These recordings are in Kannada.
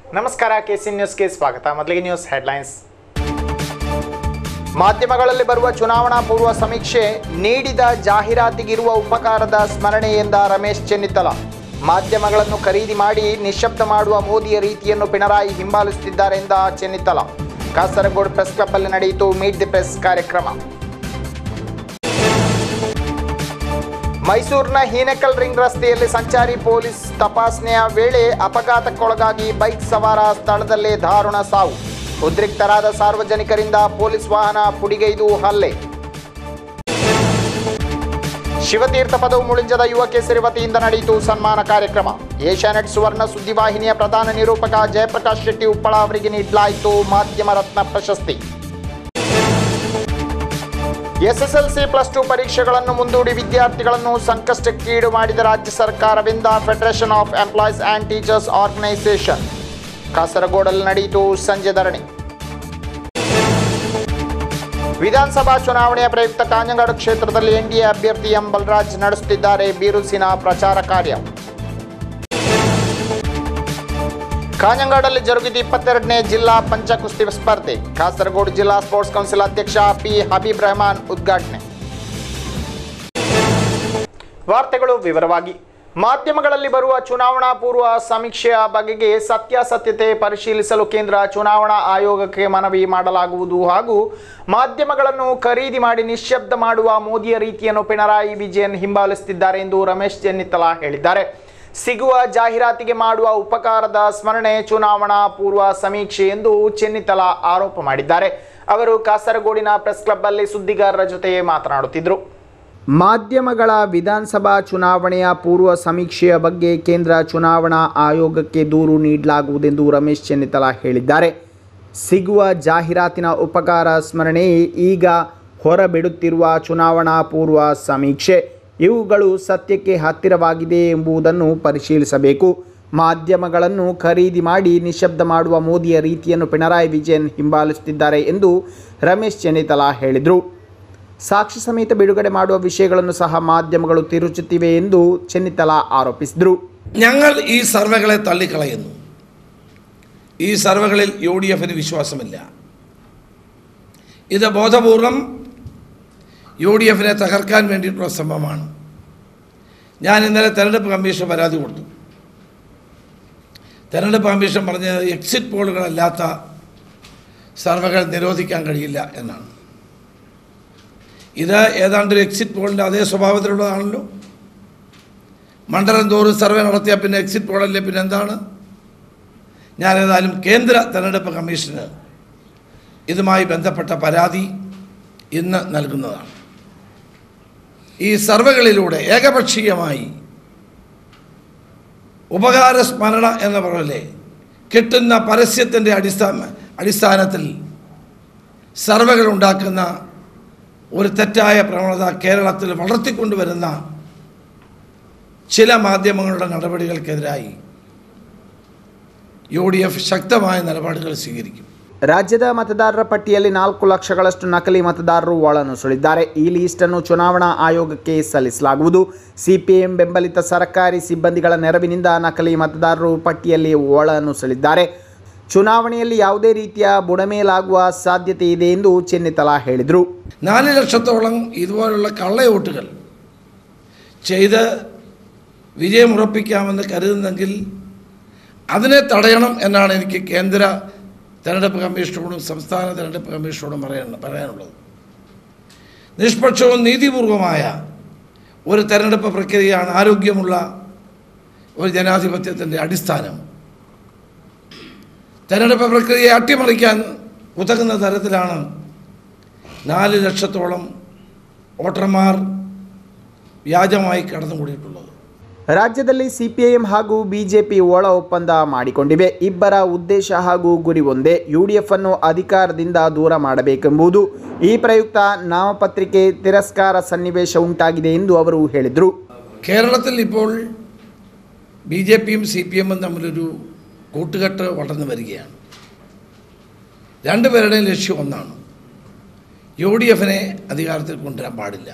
ನಮಸ್ಕಾರ ಕೆಸಿ ನ್ಯೂಸ್ಗೆ ಸ್ವಾಗತ ಮೊದಲಿಗೆ ನ್ಯೂಸ್ ಹೆಡ್ಲೈನ್ಸ್ ಮಾಧ್ಯಮಗಳಲ್ಲಿ ಬರುವ ಚುನಾವಣಾ ಪೂರ್ವ ಸಮೀಕ್ಷೆ ನೀಡಿದ ಜಾಹೀರಾತಿಗಿರುವ ಉಪಕಾರದ ಸ್ಮರಣೆ ಎಂದ ರಮೇಶ್ ಚೆನ್ನಿತ್ತಲ ಮಾಧ್ಯಮಗಳನ್ನು ಖರೀದಿ ಮಾಡಿ ನಿಶ್ಶಬ್ದ ಮಾಡುವ ಮೋದಿಯ ರೀತಿಯನ್ನು ಪಿಣರಾಯಿ ಹಿಂಬಾಲಿಸುತ್ತಿದ್ದಾರೆ ಎಂದ ಚೆನ್ನಿತ್ತಲ ಕಾಸರಗೋಡು ಪ್ರೆಸ್ ಕ್ಲಬ್ಬಲ್ಲಿ ನಡೆಯಿತು ಮೀಟ್ ದಿ ಪ್ರೆಸ್ ಕಾರ್ಯಕ್ರಮ ಮೈಸೂರಿನ ಹೀನೆಕಲ್ ರಿಂಗ್ ರಸ್ತೆಯಲ್ಲಿ ಸಂಚಾರಿ ಪೊಲೀಸ್ ತಪಾಸಣೆಯ ವೇಳೆ ಅಪಘಾತಕ್ಕೊಳಗಾಗಿ ಬೈಕ್ ಸವಾರ ಸ್ಥಳದಲ್ಲೇ ದಾರುಣ ಸಾವು ಉದ್ರಿಕ್ತರಾದ ಸಾರ್ವಜನಿಕರಿಂದ ಪೊಲೀಸ್ ವಾಹನ ಪುಡಿಗೈದು ಹಲ್ಲೆ ಶಿವತೀರ್ಥ ಪದವು ಮುಳಿಂಜದ ಯುವ ಕೇಸರಿ ವತಿಯಿಂದ ನಡೆಯಿತು ಸನ್ಮಾನ ಕಾರ್ಯಕ್ರಮ ಏಷ್ಯಾನೆಟ್ ಸುವರ್ಣ ಸುದ್ದಿವಾಹಿನಿಯ ಪ್ರಧಾನ ನಿರೂಪಕ ಜಯಪ್ರಕಾಶ್ ಶೆಟ್ಟಿ ಉಪ್ಪಳ ಅವರಿಗೆ ನೀಡಲಾಯಿತು ಮಾಧ್ಯಮ ರತ್ನ ಪ್ರಶಸ್ತಿ ಎಸ್ಎಸ್ಎಲ್ಸಿ ಪ್ಲಸ್ ಟು ಪರೀಕ್ಷೆಗಳನ್ನು ಮುಂದೂಡಿ ವಿದ್ಯಾರ್ಥಿಗಳನ್ನು ಸಂಕಷ್ಟಕ್ಕೀಡು ಮಾಡಿದ ರಾಜ್ಯ ಸರ್ಕಾರವಿಂದ federation of employees and teachers organisation ಕಾಸರಗೋಡಲ್ಲಿ ನಡೆಯಿತು ಸಂಜೆ ಧರಣಿ ವಿಧಾನಸಭಾ ಚುನಾವಣೆಯ ಪ್ರಯುಕ್ತ ಕಾಂಜಂಗಾಡು ಕ್ಷೇತ್ರದಲ್ಲಿ ಎನ್ಡಿಎ ಅಭ್ಯರ್ಥಿ ಎಂ ಬಲರಾಜ್ ನಡೆಸುತ್ತಿದ್ದಾರೆ ಬಿರುಸಿನ ಪ್ರಚಾರ ಕಾರ್ಯ ಕಾಂಜಂಗಾಡಲ್ಲಿ ಜರುಗಿದ ಇಪ್ಪತ್ತೆರಡನೇ ಜಿಲ್ಲಾ ಪಂಚ ಕುಸ್ತಿ ಸ್ಪರ್ಧೆ ಕಾಸರಗೋಡು ಜಿಲ್ಲಾ ಸ್ಪೋರ್ಟ್ಸ್ ಕೌನ್ಸಿಲ್ ಅಧ್ಯಕ್ಷ ಪಿ ಹಬೀಬ್ ರೆಹಮಾನ್ ಉದ್ಘಾಟನೆ ವಾರ್ತೆಗಳು ವಿವರವಾಗಿ ಮಾಧ್ಯಮಗಳಲ್ಲಿ ಬರುವ ಚುನಾವಣಾ ಪೂರ್ವ ಸಮೀಕ್ಷೆಯ ಬಗೆಗೆ ಸತ್ಯಾಸತ್ಯತೆ ಪರಿಶೀಲಿಸಲು ಕೇಂದ್ರ ಚುನಾವಣಾ ಆಯೋಗಕ್ಕೆ ಮನವಿ ಮಾಡಲಾಗುವುದು ಹಾಗೂ ಮಾಧ್ಯಮಗಳನ್ನು ಖರೀದಿ ಮಾಡಿ ನಿಶ್ಶಬ್ದ ಮಾಡುವ ಮೋದಿಯ ರೀತಿಯನ್ನು ಪಿಣರಾಯಿ ವಿಜಯನ್ ಹಿಂಬಾಲಿಸುತ್ತಿದ್ದಾರೆ ಎಂದು ರಮೇಶ್ ಚೆನ್ನಿತ್ತಲ ಹೇಳಿದ್ದಾರೆ ಸಿಗುವ ಜಾಹೀರಾತಿಗೆ ಮಾಡುವ ಉಪಕಾರದ ಸ್ಮರಣೆ ಚುನಾವಣಾ ಪೂರ್ವ ಸಮೀಕ್ಷೆ ಎಂದು ಚೆನ್ನಿತ್ತಲ ಆರೋಪ ಮಾಡಿದ್ದಾರೆ ಅವರು ಕಾಸರಗೋಡಿನ ಪ್ರೆಸ್ ಕ್ಲಬ್ಬಲ್ಲಿ ಸುದ್ದಿಗಾರರ ಜೊತೆ ಮಾತನಾಡುತ್ತಿದ್ದರು ಮಾಧ್ಯಮಗಳ ವಿಧಾನಸಭಾ ಚುನಾವಣೆಯ ಪೂರ್ವ ಸಮೀಕ್ಷೆಯ ಬಗ್ಗೆ ಕೇಂದ್ರ ಚುನಾವಣಾ ಆಯೋಗಕ್ಕೆ ದೂರು ನೀಡಲಾಗುವುದೆಂದು ರಮೇಶ್ ಚೆನ್ನಿತ್ತಲ ಹೇಳಿದ್ದಾರೆ ಸಿಗುವ ಜಾಹೀರಾತಿನ ಉಪಕಾರ ಸ್ಮರಣೆ ಈಗ ಹೊರಬಿಡುತ್ತಿರುವ ಚುನಾವಣಾ ಪೂರ್ವ ಸಮೀಕ್ಷೆ ಇವುಗಳು ಸತ್ಯಕ್ಕೆ ಹತ್ತಿರವಾಗಿದೆ ಎಂಬುದನ್ನು ಪರಿಶೀಲಿಸಬೇಕು ಮಾಧ್ಯಮಗಳನ್ನು ಖರೀದಿ ಮಾಡಿ ನಿಶಬ್ದ ಮಾಡುವ ಮೋದಿಯ ರೀತಿಯನ್ನು ಪಿಣರಾಯಿ ವಿಜಯನ್ ಹಿಂಬಾಲಿಸುತ್ತಿದ್ದಾರೆ ಎಂದು ರಮೇಶ್ ಚೆನ್ನಿತ್ತಲ ಹೇಳಿದರು ಸಾಕ್ಷಿ ಸಮೇತ ಬಿಡುಗಡೆ ಮಾಡುವ വിഷയಗಳನ್ನು സഹ മാധ്യമങ്ങൾ തിരുച്ചുತ್ತಿವೆ ಎಂದು ചെന്നിത്തല ആരോപിಸಿದರು ഞങ്ങൾ ഈ സർവേകളെ തള്ളിക്കളയുന്നു ഈ സർവേകളിൽ യു ഡി എഫിന് വിശ്വാസമില്ല ഇത് ബോധപൂർവം യു ഡി എഫിനെ തകർക്കാൻ വേണ്ടിയിട്ടുള്ള ശ്രമമാണ് ഞാൻ ഇന്നലെ തെരഞ്ഞെടുപ്പ് കമ്മീഷൻ പരാതി കൊടുത്തു തെരഞ്ഞെടുപ്പ് കമ്മീഷൻ പറഞ്ഞത് എക്സിറ്റ് പോളുകളല്ലാത്ത സർവേകൾ നിരോധിക്കാൻ കഴിയില്ല എന്നാണ് ഇത് ഏതാണ്ട് ഒരു എക്സിറ്റ് പോളിൻ്റെ അതേ സ്വഭാവത്തിലുള്ളതാണല്ലോ മണ്ഡലം തോറും സർവേ നടത്തിയാൽ പിന്നെ എക്സിറ്റ് പോളല്ലേ പിന്നെ എന്താണ് ഞാൻ ഏതായാലും കേന്ദ്ര തെരഞ്ഞെടുപ്പ് കമ്മീഷന് ഇതുമായി ബന്ധപ്പെട്ട പരാതി ഇന്ന് നൽകുന്നതാണ് ഈ സർവേകളിലൂടെ ഏകപക്ഷീയമായി ഉപകാര സ്മരണ എന്ന് പറയല്ലേ കിട്ടുന്ന പരസ്യത്തിൻ്റെ അടിസ്ഥാന അടിസ്ഥാനത്തിൽ സർവേകൾ ഉണ്ടാക്കുന്ന ഒരു തെറ്റായ പ്രവണത കേരളത്തിൽ വളർത്തിക്കൊണ്ടുവരുന്ന ചില മാധ്യമങ്ങളുടെ നടപടികൾക്കെതിരായി യു ഡി എഫ് ശക്തമായ നിലപാടുകൾ സ്വീകരിക്കും ರಾಜ್ಯದ ಮತದಾರರ ಪಟ್ಟಿಯಲ್ಲಿ ನಾಲ್ಕು ಲಕ್ಷಗಳಷ್ಟು ನಕಲಿ ಮತದಾರರು ಒಳನುಸುಳಿದ್ದಾರೆ ಈ ಲೀಸ್ಟನ್ನು ಚುನಾವಣಾ ಆಯೋಗಕ್ಕೆ ಸಲ್ಲಿಸಲಾಗುವುದು ಸಿಪಿಎಂ ಬೆಂಬಲಿತ ಸರ್ಕಾರಿ ಸಿಬ್ಬಂದಿಗಳ ನೆರವಿನಿಂದ ನಕಲಿ ಮತದಾರರು ಪಟ್ಟಿಯಲ್ಲಿ ಒಳನುಸುಳಿದ್ದಾರೆ ಚುನಾವಣೆಯಲ್ಲಿ ಯಾವುದೇ ರೀತಿಯ ಬುಡಮೇಲಾಗುವ ಸಾಧ್ಯತೆ ಇದೆ ಎಂದು ಚೆನ್ನಿತ್ತಲ ಹೇಳಿದರು നാല് ലക്ഷത്തോളം ഇതുപോലുള്ള കള്ളവോട്ടുകൾ ചെയ്ത് വിജയമുറപ്പിക്കാമെന്ന് കരുതുന്നെങ്കിൽ അതിനെ തടയണം എന്നാണ് എനിക്ക് കേന്ദ്ര തെരഞ്ഞെടുപ്പ് കമ്മീഷനോടും സംസ്ഥാന തെരഞ്ഞെടുപ്പ് കമ്മീഷനോടും പറയാൻ പറയാനുള്ളത് നിഷ്പക്ഷവും നീതിപൂർവമായ ഒരു തെരഞ്ഞെടുപ്പ് പ്രക്രിയയാണ് ആരോഗ്യമുള്ള ഒരു ജനാധിപത്യത്തിൻ്റെ അടിസ്ഥാനം തെരഞ്ഞെടുപ്പ് പ്രക്രിയയെ അട്ടിമറിക്കാൻ ഉതകുന്ന തരത്തിലാണ് നാല് ലക്ഷത്തോളം വോട്ടർമാർ വ്യാജമായി കടന്നുകൂടിയിട്ടുള്ളത് ರಾಜ್ಯದಲ್ಲಿ ಸಿಪಿಐಎಂ ಹಾಗೂ ಬಿಜೆಪಿ ಒಳ ಒಪ್ಪಂದ ಮಾಡಿಕೊಂಡಿವೆ ಇಬ್ಬರ ಉದ್ದೇಶ ಹಾಗೂ ಗುರಿ ಒಂದೇ ಯುಡಿಎಫ್ ಅನ್ನು ಅಧಿಕಾರದಿಂದ ದೂರ ಮಾಡಬೇಕೆಂಬುದು ಈ ಪ್ರಯುಕ್ತ ನಾಮಪತ್ರಿಕೆ ತಿರಸ್ಕಾರ ಸನ್ನಿವೇಶ ಉಂಟಾಗಿದೆ ಎಂದು ಅವರು ಹೇಳಿದರು കേരളത്തിൽ ഇപ്പോൾ ബി ജെ പിയും സി പി എമ്മും തമ്മിലൊരു കൂട്ടുകെട്ട് വളർന്നു വരികയാണ് രണ്ടുപേരുടെയും ലക്ഷ്യം ഒന്നാണ് യു ഡി എഫിനെ അധികാരത്തിൽ കൊണ്ടുവരാൻ പാടില്ല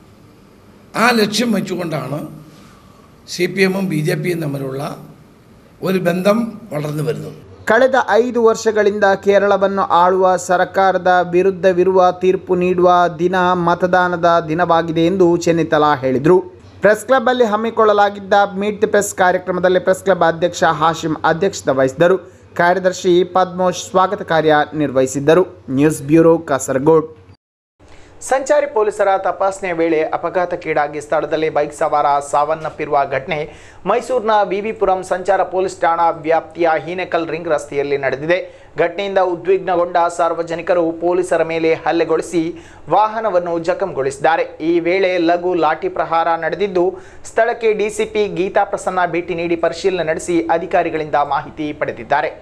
ആ ലക്ഷ്യം വെച്ചുകൊണ്ടാണ് സി പി എമ്മും ബി ജെ പിയും തമ്മിലുള്ള ഒരു ബന്ധം വളർന്നു വരുന്നത് ಕಳೆದ ಐದು ವರ್ಷಗಳಿಂದ ಕೇರಳವನ್ನು ಆಳುವ ಸರ್ಕಾರದ ವಿರುದ್ಧವಿರುವ ತೀರ್ಪು ನೀಡುವ ದಿನ ಮತದಾನದ ದಿನವಾಗಿದೆ ಎಂದು ಚೆನ್ನಿತಲಾ ಹೇಳಿದರು ಪ್ರೆಸ್ ಕ್ಲಬ್ಬಲ್ಲಿ ಹಮ್ಮಿಕೊಳ್ಳಲಾಗಿದ್ದ ಮೀಟ್ ದಿ ಪ್ರೆಸ್ ಕಾರ್ಯಕ್ರಮದಲ್ಲಿ ಪ್ರೆಸ್ ಕ್ಲಬ್ ಅಧ್ಯಕ್ಷ ಹಾಶಿಂ ಅಧ್ಯಕ್ಷತೆ ವಹಿಸಿದರು ಕಾರ್ಯದರ್ಶಿ ಪದ್ಮೋಶ್ ಸ್ವಾಗತ ಕಾರ್ಯ ನಿರ್ವಹಿಸಿದ್ದರು ನ್ಯೂಸ್ ಬ್ಯೂರೋ ಕಾಸರಗೋಡ್ ಸಂಚಾರಿ ಪೊಲೀಸರ ತಪಾಸಣೆ ವೇಳೆ ಅಪಘಾತಕ್ಕೀಡಾಗಿ ಸ್ಥಳದಲ್ಲಿ ಬೈಕ್ ಸವಾರ ಸಾವನ್ನಪ್ಪಿರುವ ಘಟನೆ ಮೈಸೂರಿನ ವಿವಿಪುರಂ ಸಂಚಾರ ಪೊಲೀಸ್ ಠಾಣಾ ವ್ಯಾಪ್ತಿಯ ಹೀನೆಕಲ್ ರಿಂಗ್ ರಸ್ತೆಯಲ್ಲಿ ನಡೆದಿದೆ ಘಟನೆಯಿಂದ ಉದ್ವಿಗ್ನಗೊಂಡ ಸಾರ್ವಜನಿಕರು ಪೊಲೀಸರ ಮೇಲೆ ಹಲ್ಲೆಗೊಳಿಸಿ ವಾಹನವನ್ನು ಜಖಂಗೊಳಿಸಿದ್ದಾರೆ ಈ ವೇಳೆ ಲಘು ಲಾಠಿ ಪ್ರಹಾರ ನಡೆದಿದ್ದು ಸ್ಥಳಕ್ಕೆ ಡಿಸಿಪಿ ಗೀತಾ ಪ್ರಸನ್ನ ಭೇಟಿ ನೀಡಿ ಪರಿಶೀಲನೆ ನಡೆಸಿ ಅಧಿಕಾರಿಗಳಿಂದ ಮಾಹಿತಿ ಪಡೆದಿದ್ದಾರೆ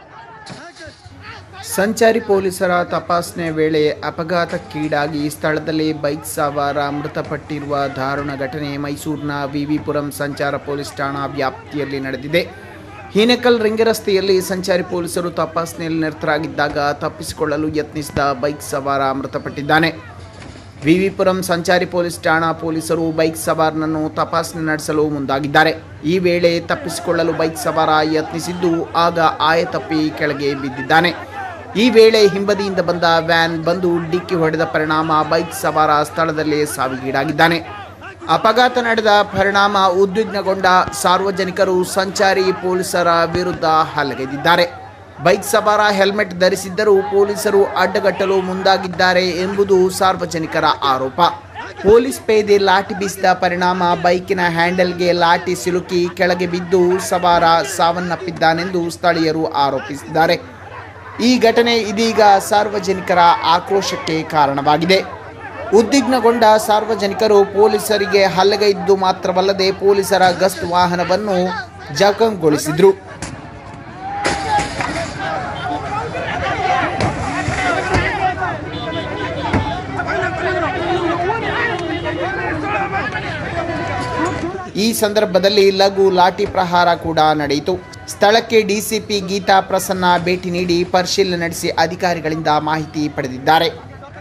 ಸಂಚಾರಿ ಪೊಲೀಸರ ತಪಾಸಣೆ ವೇಳೆ ಅಪಘಾತಕ್ಕೀಡಾಗಿ ಸ್ಥಳದಲ್ಲಿ ಬೈಕ್ ಸವಾರ ಮೃತಪಟ್ಟಿರುವ ದಾರುಣ ಘಟನೆ ಮೈಸೂರಿನ ವಿವಿಪುರಂ ಸಂಚಾರ ಪೊಲೀಸ್ ಠಾಣಾ ವ್ಯಾಪ್ತಿಯಲ್ಲಿ ನಡೆದಿದೆ ಹೀನೆಕಲ್ ರಿಂಗ್ ರಸ್ತೆಯಲ್ಲಿ ಸಂಚಾರಿ ಪೊಲೀಸರು ತಪಾಸಣೆಯಲ್ಲಿ ನಿರತರಾಗಿದ್ದಾಗ ತಪ್ಪಿಸಿಕೊಳ್ಳಲು ಯತ್ನಿಸಿದ ಬೈಕ್ ಸವಾರ ಮೃತಪಟ್ಟಿದ್ದಾನೆ ವಿವಿಪುರಂ ಸಂಚಾರಿ ಪೊಲೀಸ್ ಠಾಣಾ ಪೊಲೀಸರು ಬೈಕ್ ಸವಾರನನ್ನು ತಪಾಸಣೆ ನಡೆಸಲು ಮುಂದಾಗಿದ್ದಾರೆ ಈ ವೇಳೆ ತಪ್ಪಿಸಿಕೊಳ್ಳಲು ಬೈಕ್ ಸವಾರ ಯತ್ನಿಸಿದ್ದು ಆಗ ಆಯ ತಪ್ಪಿ ಕೆಳಗೆ ಬಿದ್ದಿದ್ದಾನೆ ಈ ವೇಳೆ ಹಿಂಬದಿಯಿಂದ ಬಂದ ವ್ಯಾನ್ ಬಂದು ಡಿಕ್ಕಿ ಹೊಡೆದ ಪರಿಣಾಮ ಬೈಕ್ ಸವಾರ ಸ್ಥಳದಲ್ಲೇ ಸಾವಿಗೀಡಾಗಿದ್ದಾನೆ ಅಪಘಾತ ನಡೆದ ಪರಿಣಾಮ ಉದ್ವಿಗ್ನಗೊಂಡ ಸಾರ್ವಜನಿಕರು ಸಂಚಾರಿ ಪೊಲೀಸರ ವಿರುದ್ಧ ಹಲ್ಲೆಗೈದಿದ್ದಾರೆ ಬೈಕ್ ಸವಾರ ಹೆಲ್ಮೆಟ್ ಧರಿಸಿದ್ದರೂ ಪೊಲೀಸರು ಅಡ್ಡಗಟ್ಟಲು ಮುಂದಾಗಿದ್ದಾರೆ ಎಂಬುದು ಸಾರ್ವಜನಿಕರ ಆರೋಪ ಪೊಲೀಸ್ ಪೇದೆ ಲಾಠಿ ಬೀಸಿದ ಪರಿಣಾಮ ಬೈಕಿನ ಹ್ಯಾಂಡಲ್ಗೆ ಲಾಠಿ ಸಿಲುಕಿ ಕೆಳಗೆ ಬಿದ್ದು ಸವಾರ ಸಾವನ್ನಪ್ಪಿದ್ದಾನೆಂದು ಸ್ಥಳೀಯರು ಆರೋಪಿಸಿದ್ದಾರೆ ಈ ಘಟನೆ ಇದೀಗ ಸಾರ್ವಜನಿಕರ ಆಕ್ರೋಶಕ್ಕೆ ಕಾರಣವಾಗಿದೆ ಉದ್ವಿಗ್ನಗೊಂಡ ಸಾರ್ವಜನಿಕರು ಪೊಲೀಸರಿಗೆ ಹಲ್ಲೆಗೈದ್ದು ಮಾತ್ರವಲ್ಲದೆ ಪೊಲೀಸರ ಗಸ್ತು ವಾಹನವನ್ನು ಜಖಂಗೊಳಿಸಿದ್ರು ಈ ಸಂದರ್ಭದಲ್ಲಿ ಲಘು ಲಾಠಿ ಪ್ರಹಾರ ಕೂಡ ನಡೆಯಿತು ಸ್ಥಳಕ್ಕೆ ಡಿಸಿಪಿ ಗೀತಾ ಪ್ರಸನ್ನ ಭೇಟಿ ನೀಡಿ ಪರಿಶೀಲನೆ ನಡೆಸಿ ಅಧಿಕಾರಿಗಳಿಂದ ಮಾಹಿತಿ ಪಡೆದಿದ್ದಾರೆ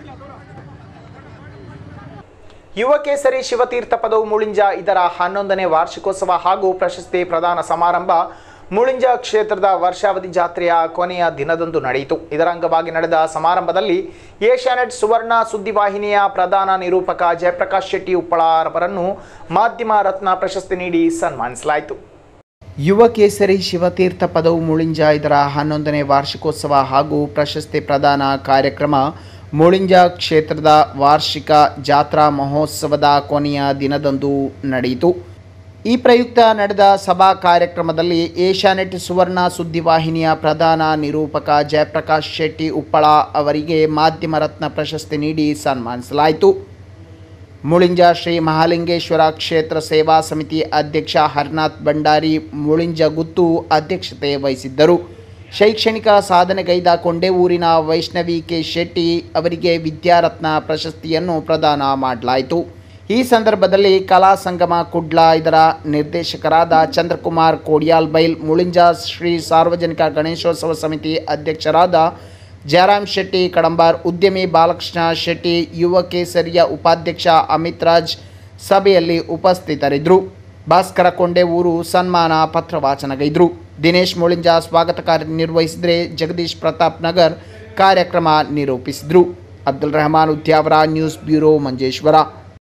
ಯುವ ಕೇಸರಿ ಶಿವತೀರ್ಥ ಪದವು ಮುಳಿಂಜ ಇದರ ಹನ್ನೊಂದನೇ ವಾರ್ಷಿಕೋತ್ಸವ ಹಾಗೂ ಪ್ರಶಸ್ತಿ ಪ್ರದಾನ ಸಮಾರಂಭ ಮುಳಿಂಜ ಕ್ಷೇತ್ರದ ವರ್ಷಾವಧಿ ಜಾತ್ರೆಯ ಕೊನೆಯ ದಿನದಂದು ನಡೆಯಿತು ಇದರ ಅಂಗವಾಗಿ ನಡೆದ ಸಮಾರಂಭದಲ್ಲಿ ಏಷ್ಯಾನೆಟ್ ಸುವರ್ಣ ಸುದ್ದಿವಾಹಿನಿಯ ಪ್ರಧಾನ ನಿರೂಪಕ ಜಯಪ್ರಕಾಶ್ ಶೆಟ್ಟಿ ಉಪ್ಪಳಾರವರನ್ನು ಮಾಧ್ಯಮ ರತ್ನ ಪ್ರಶಸ್ತಿ ನೀಡಿ ಸನ್ಮಾನಿಸಲಾಯಿತು ಯುವ ಕೇಸರಿ ಶಿವತೀರ್ಥ ಪದವು ಮುಳಿಂಜ ಇದರ ಹನ್ನೊಂದನೇ ವಾರ್ಷಿಕೋತ್ಸವ ಹಾಗೂ ಪ್ರಶಸ್ತಿ ಪ್ರದಾನ ಕಾರ್ಯಕ್ರಮ ಮುಳಿಂಜ ಕ್ಷೇತ್ರದ ವಾರ್ಷಿಕ ಜಾತ್ರಾ ಮಹೋತ್ಸವದ ಕೊನೆಯ ದಿನದಂದು ನಡೆಯಿತು ಈ ಪ್ರಯುಕ್ತ ನಡೆದ ಸಭಾ ಕಾರ್ಯಕ್ರಮದಲ್ಲಿ ಏಷ್ಯಾನೆಟ್ ಸುವರ್ಣ ಸುದ್ದಿವಾಹಿನಿಯ ಪ್ರಧಾನ ನಿರೂಪಕ ಜಯಪ್ರಕಾಶ್ ಶೆಟ್ಟಿ ಉಪ್ಪಳ ಅವರಿಗೆ ಮಾಧ್ಯಮ ರತ್ನ ಪ್ರಶಸ್ತಿ ನೀಡಿ ಸನ್ಮಾನಿಸಲಾಯಿತು ಮುಳಿಂಜ ಶ್ರೀ ಮಹಾಲಿಂಗೇಶ್ವರ ಕ್ಷೇತ್ರ ಸೇವಾ ಸಮಿತಿ ಅಧ್ಯಕ್ಷ ಹರ್ನಾಥ್ ಭಂಡಾರಿ ಮುಳಿಂಜ ಗುತ್ತು ಅಧ್ಯಕ್ಷತೆ ವಹಿಸಿದ್ದರು ಶೈಕ್ಷಣಿಕ ಸಾಧನೆಗೈದ ಕೊಂಡೇವೂರಿನ ವೈಷ್ಣವಿ ಕೆ ಶೆಟ್ಟಿ ಅವರಿಗೆ ವಿದ್ಯಾರತ್ನ ಪ್ರಶಸ್ತಿಯನ್ನು ಪ್ರದಾನ ಮಾಡಲಾಯಿತು ಈ ಸಂದರ್ಭದಲ್ಲಿ ಕಲಾ ಸಂಗಮ ಕುಡ್ಲ ಇದರ ನಿರ್ದೇಶಕರಾದ ಚಂದ್ರಕುಮಾರ್ ಕೋಡಿಯಾಲ್ ಬೈಲ್ ಮುಳಿಂಜ ಶ್ರೀ ಸಾರ್ವಜನಿಕ ಗಣೇಶೋತ್ಸವ ಸಮಿತಿ ಅಧ್ಯಕ್ಷರಾದ ಜಯರಾಮ್ ಶೆಟ್ಟಿ ಕಡಂಬಾರ್ ಉದ್ಯಮಿ ಬಾಲಕೃಷ್ಣ ಶೆಟ್ಟಿ ಯುವ ಕೇಸರಿಯ ಉಪಾಧ್ಯಕ್ಷ ಅಮಿತ್ ರಾಜ್ ಸಭೆಯಲ್ಲಿ ಉಪಸ್ಥಿತರಿದ್ದರು ಭಾಸ್ಕರ ಕೊಂಡೇವೂರು ಸನ್ಮಾನ ಪತ್ರ ವಾಚನಗೈದ್ರು ದಿನೇಶ್ ಮುಳಿಂಜ ಸ್ವಾಗತ ಕಾರ್ಯ ನಿರ್ವಹಿಸಿದರೆ ಜಗದೀಶ್ ಪ್ರತಾಪ್ ನಗರ್ ಕಾರ್ಯಕ್ರಮ ನಿರೂಪಿಸಿದರು ಅಬ್ದುಲ್ ರೆಹಮಾನ್ ಉದ್ಯಾವರ ನ್ಯೂಸ್ ಬ್ಯೂರೋ ಮಂಜೇಶ್ವರ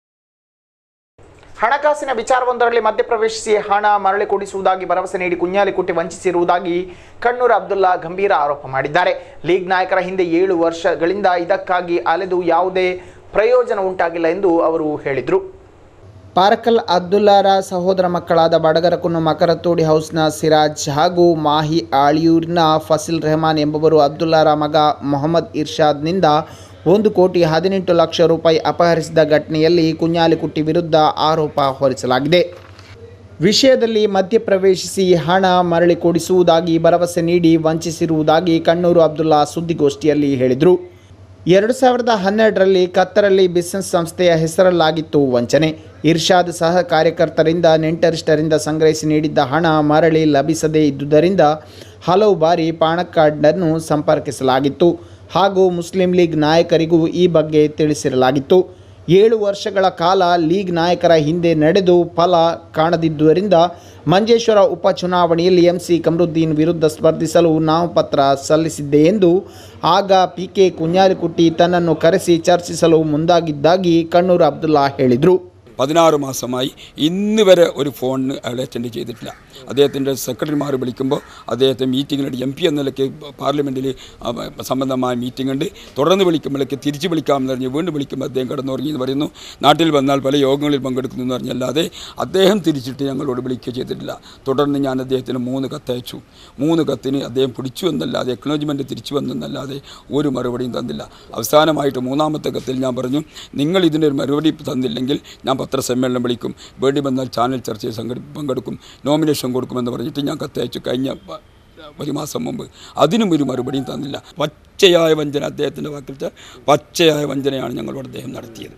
ಹಣಕಾಸಿನ ವಿಚಾರವೊಂದರಲ್ಲಿ ಮಧ್ಯಪ್ರವೇಶಿಸಿ ಹಣ ಮರಳಿ ಕೊಡಿಸುವುದಾಗಿ ಭರವಸೆ ನೀಡಿ ಕುഞ്ഞാಲಿಕುಟ್ಟಿ ವಂಚಿಸಿರುವುದಾಗಿ ಕಣ್ಣೂರು ಅಬ್ದುಲ್ಲಾ ಗಂಭೀರ ಆರೋಪ ಮಾಡಿದ್ದಾರೆ ಲೀಗ್ ನಾಯಕರ ಹಿಂದೆ ಏಳು ವರ್ಷಗಳಿಂದ ಇದಕ್ಕಾಗಿ ಅಲೆದು ಯಾವುದೇ ಪ್ರಯೋಜನ ಉಂಟಾಗಿಲ್ಲ ಎಂದು ಅವರು ಹೇಳಿದರು ಪಾರಕಲ್ ಅಬ್ದುಲ್ಲಾರ ಸಹೋದರ ಮಕ್ಕಳಾದ ಬಡಗರಕುನ್ನು ಮಕರತೋಡಿ ಹೌಸ್ನ ಸಿರಾಜ್ ಹಾಗೂ ಮಾಹಿ ಆಳಿಯೂರಿನ ಫಸಿಲ್ ರೆಹಮಾನ್ ಎಂಬುವರು ಅಬ್ದುಲ್ಲಾರ ಮಗ ಮೊಹಮ್ಮದ್ ಇರ್ಷಾದ್ನಿಂದ ಒಂದು ಕೋಟಿ ಹದಿನೆಂಟು ಲಕ್ಷ ರೂಪಾಯಿ ಅಪಹರಿಸಿದ ಘಟನೆಯಲ್ಲಿ ಕುഞ്ഞാಲಿಕುಟ್ಟಿ ವಿರುದ್ಧ ಆರೋಪ ಹೊರಿಸಲಾಗಿದೆ ವಿಷಯದಲ್ಲಿ ಮಧ್ಯಪ್ರವೇಶಿಸಿ ಹಣ ಮರಳಿ ಕೊಡಿಸುವುದಾಗಿ ಭರವಸೆ ನೀಡಿ ವಂಚಿಸಿರುವುದಾಗಿ ಕಣ್ಣೂರು ಅಬ್ದುಲ್ಲಾ ಸುದ್ದಿಗೋಷ್ಠಿಯಲ್ಲಿ ಹೇಳಿದರು ಎರಡು ಸಾವಿರದ ಹನ್ನೆರಡರಲ್ಲಿ ಕತ್ತರಲ್ಲಿ ಬಿಸಿನೆಸ್ ಸಂಸ್ಥೆಯ ಹೆಸರಲ್ಲಾಗಿತ್ತು ವಂಚನೆ ಇರ್ಷಾದ್ ಸಹ ಕಾರ್ಯಕರ್ತರಿಂದ ನೆಂಟರಿಷ್ಟರಿಂದ ಸಂಗ್ರಹಿಸಿ ನೀಡಿದ್ದ ಹಣ ಮರಳಿ ಲಭಿಸದೇ ಇದ್ದುದರಿಂದ ಹಲವು ಬಾರಿ ಪಾಣಕಾರ್ಡನ್ನು ಸಂಪರ್ಕಿಸಲಾಗಿತ್ತು ಹಾಗೂ ಮುಸ್ಲಿಂ ಲೀಗ್ ನಾಯಕರಿಗೂ ಈ ಬಗ್ಗೆ ತಿಳಿಸಿರಲಾಗಿತ್ತು ಏಳು ವರ್ಷಗಳ ಕಾಲ ಲೀಗ್ ನಾಯಕರ ಹಿಂದೆ ನಡೆದು ಫಲ ಕಾಣದಿದ್ದುದರಿಂದ ಮಂಜೇಶ್ವರ ಉಪಚುನಾವಣೆಯಲ್ಲಿ ಎಂಸಿ ಕಮರುದ್ದೀನ್ ವಿರುದ್ಧ ಸ್ಪರ್ಧಿಸಲು ನಾಮಪತ್ರ ಸಲ್ಲಿಸಿದ್ದೆ ಎಂದು ಆಗ ಪಿ ಕೆ കുഞ്ഞാലിക്കുട്ടി ತನ್ನನ್ನು കರೆಸಿ ചർച്ചിಸಲು ಮುಂದಾಗಿದ್ದಾಗಿ കണ്ണൂർ അബ്ദുള്ള ಹೇಳಿದರು പതിനാറ് മാസമായി ഇന്ന് വരെ ഒരു ഫോണിന് അയാൾ അറ്റൻഡ് ചെയ്തിട്ടില്ല അദ്ദേഹത്തിൻ്റെ സെക്രട്ടറിമാർ വിളിക്കുമ്പോൾ അദ്ദേഹത്തെ മീറ്റിങ്ങിനുണ്ട് എം പി എന്ന നിലയ്ക്ക് പാർലമെൻറ്റിൽ സംബന്ധമായ മീറ്റിംഗ് ഉണ്ട് തുടർന്ന് വിളിക്കുമ്പോഴേക്ക് തിരിച്ച് വിളിക്കാമെന്ന് പറഞ്ഞ് വീണ്ടും വിളിക്കുമ്പോൾ അദ്ദേഹം കിടന്നുറങ്ങി എന്ന് പറയുന്നു നാട്ടിൽ വന്നാൽ പല യോഗങ്ങളിൽ പങ്കെടുക്കുന്നു എന്ന് പറഞ്ഞല്ലാതെ അദ്ദേഹം തിരിച്ചിട്ട് ഞങ്ങളോട് വിളിക്കുക ചെയ്തിട്ടില്ല തുടർന്ന് ഞാൻ അദ്ദേഹത്തിന് മൂന്ന് കത്തയച്ചു മൂന്ന് കത്തിന് അദ്ദേഹം പിടിച്ചു എന്നല്ലാതെ എക്നോജ്മെൻറ്റ് തിരിച്ചു വന്നെന്നല്ലാതെ ഒരു മറുപടിയും തന്നില്ല അവസാനമായിട്ട് മൂന്നാമത്തെ കത്തിൽ ഞാൻ പറഞ്ഞു നിങ്ങൾ ഇതിനൊരു മറുപടി തന്നില്ലെങ്കിൽ ഞാൻ പത്രസമ്മേളനം വിളിക്കും വേണ്ടി വന്നാൽ ചാനൽ ചർച്ചയിൽ സംഘടി പങ്കെടുക്കും നോമിനേഷൻ കൊടുക്കുമെന്ന് പറഞ്ഞിട്ട് ഞാൻ കത്തയച്ചു കഴിഞ്ഞ പ- ഒരു മാസം മുമ്പ് അതിനും ഒരു മറുപടിയും തന്നില്ല പച്ചയായ വഞ്ചന അദ്ദേഹത്തിൻ്റെ വാക്കിൽ പച്ചയായ വഞ്ചനയാണ് ഞങ്ങളോട് അദ്ദേഹം നടത്തിയത്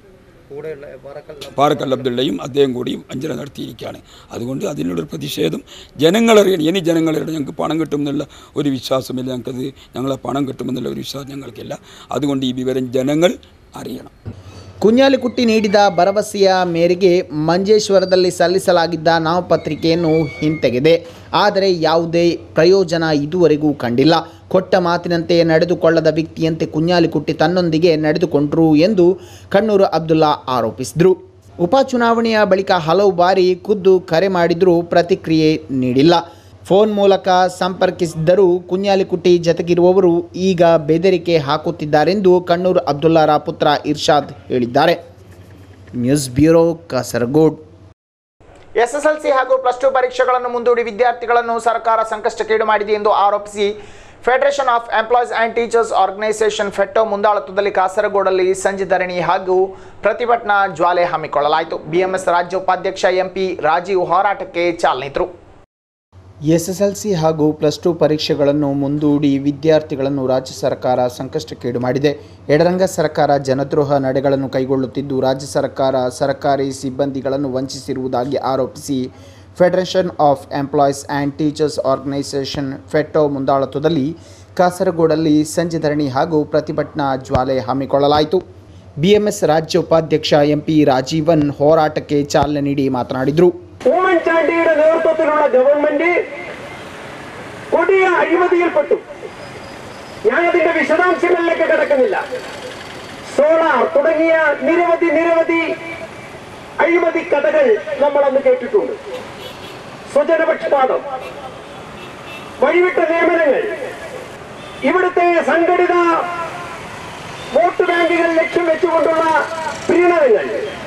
പാറക്കൽ അബ്ദുള്ളയും അദ്ദേഹം കൂടി വഞ്ചന നടത്തിയിരിക്കുകയാണ് അതുകൊണ്ട് അതിനുള്ളൊരു പ്രതിഷേധം ജനങ്ങളറിയണം ഇനി ജനങ്ങളറിയണം ഞങ്ങൾക്ക് പണം കിട്ടുമെന്നുള്ള ഒരു വിശ്വാസമില്ല ഞങ്ങൾക്കത് ഞങ്ങളെ പണം കിട്ടുമെന്നുള്ള ഒരു വിശ്വാസം ഞങ്ങൾക്കില്ല അതുകൊണ്ട് ഈ വിവരം ജനങ്ങൾ അറിയണം ಕುഞ്ഞಾಲಿಕುಟ್ಟಿ ನೀಡಿದ ಭರವಸೆಯ ಮೇರೆಗೆ ಮಂಜೇಶ್ವರದಲ್ಲಿ ಸಲ್ಲಿಸಲಾಗಿದ್ದ ನಾಮಪತ್ರಿಕೆಯನ್ನು ಹಿಂತೆಗೆದೆ ಆದರೆ ಯಾವುದೇ ಪ್ರಯೋಜನ ಇದುವರೆಗೂ ಕಂಡಿಲ್ಲ ಕೊಟ್ಟ ಮಾತಿನಂತೆ ನಡೆದುಕೊಳ್ಳದ ವ್ಯಕ್ತಿಯಂತೆ ಕುഞ്ഞാಲಿಕುಟ್ಟಿ ತನ್ನೊಂದಿಗೆ ನಡೆದುಕೊಂಡರು ಎಂದು ಕಣ್ಣೂರು ಅಬ್ದುಲ್ಲಾ ಆರೋಪಿಸಿದರು ಉಪಚುನಾವಣೆಯ ಬಳಿಕ ಹಲವು ಬಾರಿ ಖುದ್ದು ಕರೆ ಮಾಡಿದರೂ ಪ್ರತಿಕ್ರಿಯೆ ನೀಡಿಲ್ಲ ಫೋನ್ ಮೂಲಕ ಸಂಪರ್ಕಿಸಿದ್ದರೂ ಕುഞ്ഞാಲಿಕುಟ್ಟಿ ಜತೆಗಿರುವವರು ಈಗ ಬೆದರಿಕೆ ಹಾಕುತ್ತಿದ್ದಾರೆಂದು ಕಣ್ಣೂರು ಅಬ್ದುಲ್ಲಾರ ಪುತ್ರ ಇರ್ಷಾದ್ ಹೇಳಿದ್ದಾರೆ ನ್ಯೂಸ್ ಬ್ಯೂರೋ ಕಾಸರಗೋಡ್ ಎಸ್ಎಸ್ಎಲ್ಸಿ ಹಾಗೂ ಪ್ಲಸ್ ಟು ಪರೀಕ್ಷೆಗಳನ್ನು ಮುಂದೂಡಿ ವಿದ್ಯಾರ್ಥಿಗಳನ್ನು ಸರ್ಕಾರ ಸಂಕಷ್ಟಕ್ಕೀಡು ಮಾಡಿದೆ ಎಂದು ಆರೋಪಿಸಿ federation of employees and teachers organisation FETTO ಮುಂದಾಳತ್ವದಲ್ಲಿ ಕಾಸರಗೋಡಲ್ಲಿ ಸಂಜೆ ಧರಣಿ ಹಾಗೂ ಪ್ರತಿಭಟನಾ ಜ್ವಾಲೆ ಹಮ್ಮಿಕೊಳ್ಳಲಾಯಿತು ಬಿಎಂಎಸ್ ರಾಜ್ಯ ಉಪಾಧ್ಯಕ್ಷ ಎಂಪಿ ರಾಜೀವ್ ಹೋರಾಟಕ್ಕೆ ಚಾಲನೆ ಇತ್ತು ಎಸ್ಎಸ್ಎಲ್ಸಿ ಹಾಗೂ ಪ್ಲಸ್ ಟು ಪರೀಕ್ಷೆಗಳನ್ನು ಮುಂದೂಡಿ ವಿದ್ಯಾರ್ಥಿಗಳನ್ನು ರಾಜ್ಯ ಸರ್ಕಾರ ಸಂಕಷ್ಟಕ್ಕೀಡು ಮಾಡಿದೆ ಎಡರಂಗ ಸರ್ಕಾರ ಜನದ್ರೋಹ ನಡೆಗಳನ್ನು ಕೈಗೊಳ್ಳುತ್ತಿದ್ದು ರಾಜ್ಯ ಸರ್ಕಾರ ಸರ್ಕಾರಿ ಸಿಬ್ಬಂದಿಗಳನ್ನು ವಂಚಿಸಿರುವುದಾಗಿ ಆರೋಪಿಸಿ federation of employees and teachers organisation FETTO ಮುಂದಾಳತ್ವದಲ್ಲಿ ಕಾಸರಗೋಡಲ್ಲಿ ಸಂಜೆ ಧರಣಿ ಹಾಗೂ ಪ್ರತಿಭಟನಾ ಜ್ವಾಲೆ ಹಮ್ಮಿಕೊಳ್ಳಲಾಯಿತು ಬಿಎಂಎಸ್ ರಾಜ್ಯ ಉಪಾಧ್ಯಕ್ಷ ಎಂಪಿ ರಾಜೀವನ್ ಹೋರಾಟಕ್ಕೆ ಚಾಲನೆ ನೀಡಿ മാತನಾಡಿದರು ഉമ്മൻചാണ്ടിയുടെ നേതൃത്വത്തിലുള്ള ഗവൺമെന്റ് കൊടിയ അഴിമതിയിൽപ്പെട്ടു ഞാൻ അതിന്റെ വിശദാംശങ്ങളിലേക്ക് കിടക്കുന്നില്ല സോളാർ തുടങ്ങിയ നിരവധി നിരവധി അഴിമതി കഥകൾ നമ്മൾ അന്ന് കേട്ടിട്ടുണ്ട് സ്വജനപക്ഷപാതം വഴിവിട്ട നിയമനങ്ങൾ ഇവിടുത്തെ സംഘടിത വോട്ട് ബാങ്കുകൾ ലക്ഷ്യം വെച്ചുകൊണ്ടുള്ള പ്രീണനങ്ങൾ